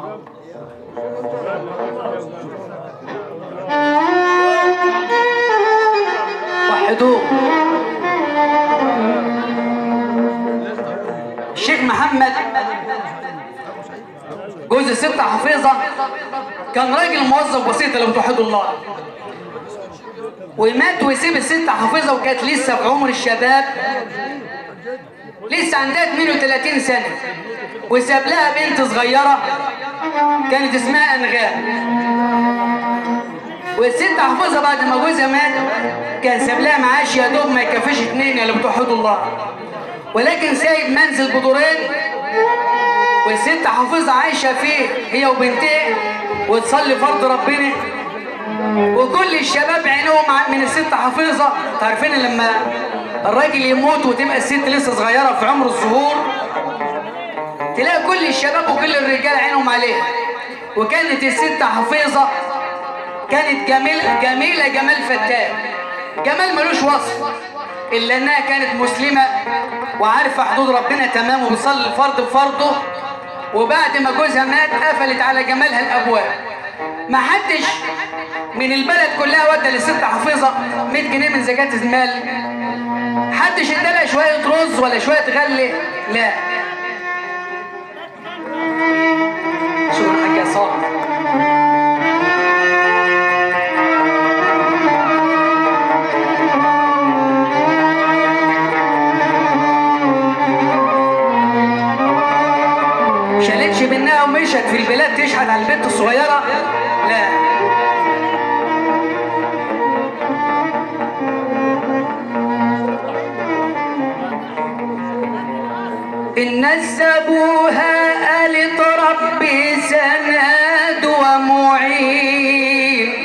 وحدوه الشيخ محمد جوز الستة حفيظة كان راجل موظف بسيط لو توحدوا الله ومات وسيب الستة حفيظة وكانت لسه في عمر الشباب لسه عندها 32 سنة وساب لها بنت صغيرة كانت اسمها أنغام والست حافظة بعد ما جوزها مات كان ساب لها معاش يا دوب ما يكفيش اتنين يا اللي بتوحدوا الله ولكن سايب منزل بدورين والست حافظة عايشة فيه هي وبنتها وتصلي فرض ربنا وكل الشباب عينهم ع- من الست حافظة تعرفين لما الراجل يموت وتبقى الست لسه صغيرة في عمر الظهور تلاقي كل الشباب وكل الرجال عينهم عليها وكانت الست حافظة كانت جميل جميلة جمال فتان جمال ملوش وصف إلا إنها كانت مسلمة وعارفة حدود ربنا تمام وبتصلي الفرض بفرضه وبعد ما جوزها مات قفلت على جمالها الأبواب ما حدش من البلد كلها ودى للست حافظة 100 جنيه من زكاة المال حدش ادالها شوية رز ولا شوية غلة لا شكرا حاجة صالح شالتش منها ومشت في البلاد تشحت على البنت الصغيرة لا الناس سابوها قالت ربي سند ومعين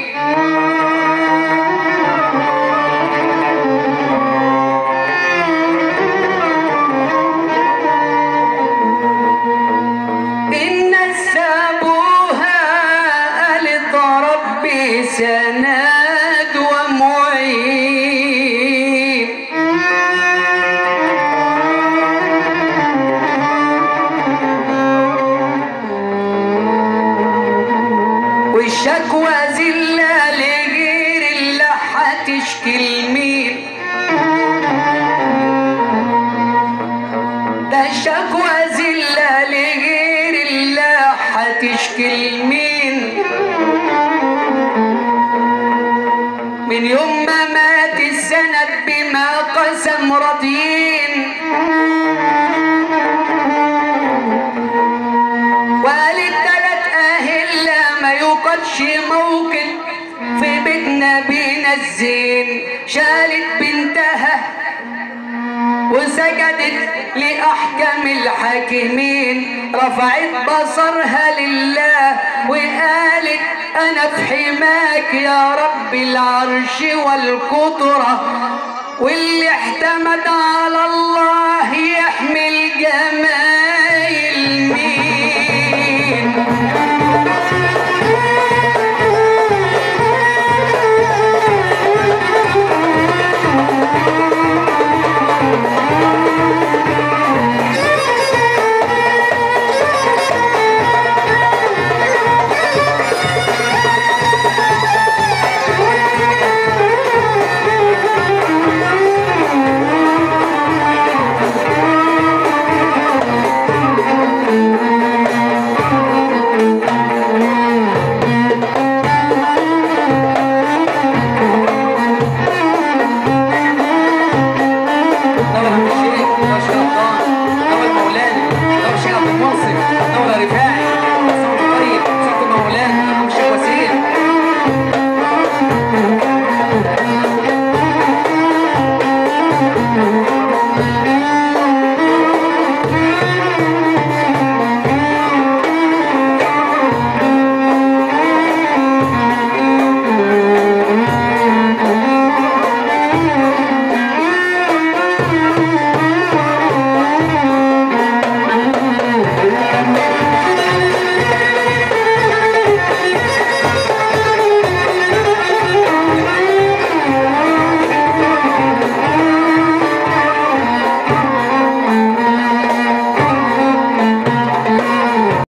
الناس سابوها قالت ربي سند ومعين والشكوى زلة لغير اللي هتشكي لمين ده الشكوى زلة لغير اللي هتشكي لمين من يوم ما مات السند بما قسم راضيين وقالت تلات أهلة ما يوقدش موقف في بيتنا بينا الزين شالت بنتها وسجدت لأحكم الحاكمين رفعت بصرها لله وقالت أنا في حماك يا رب العرش والقدرة واللي اعتمد على الله يحمي الجمال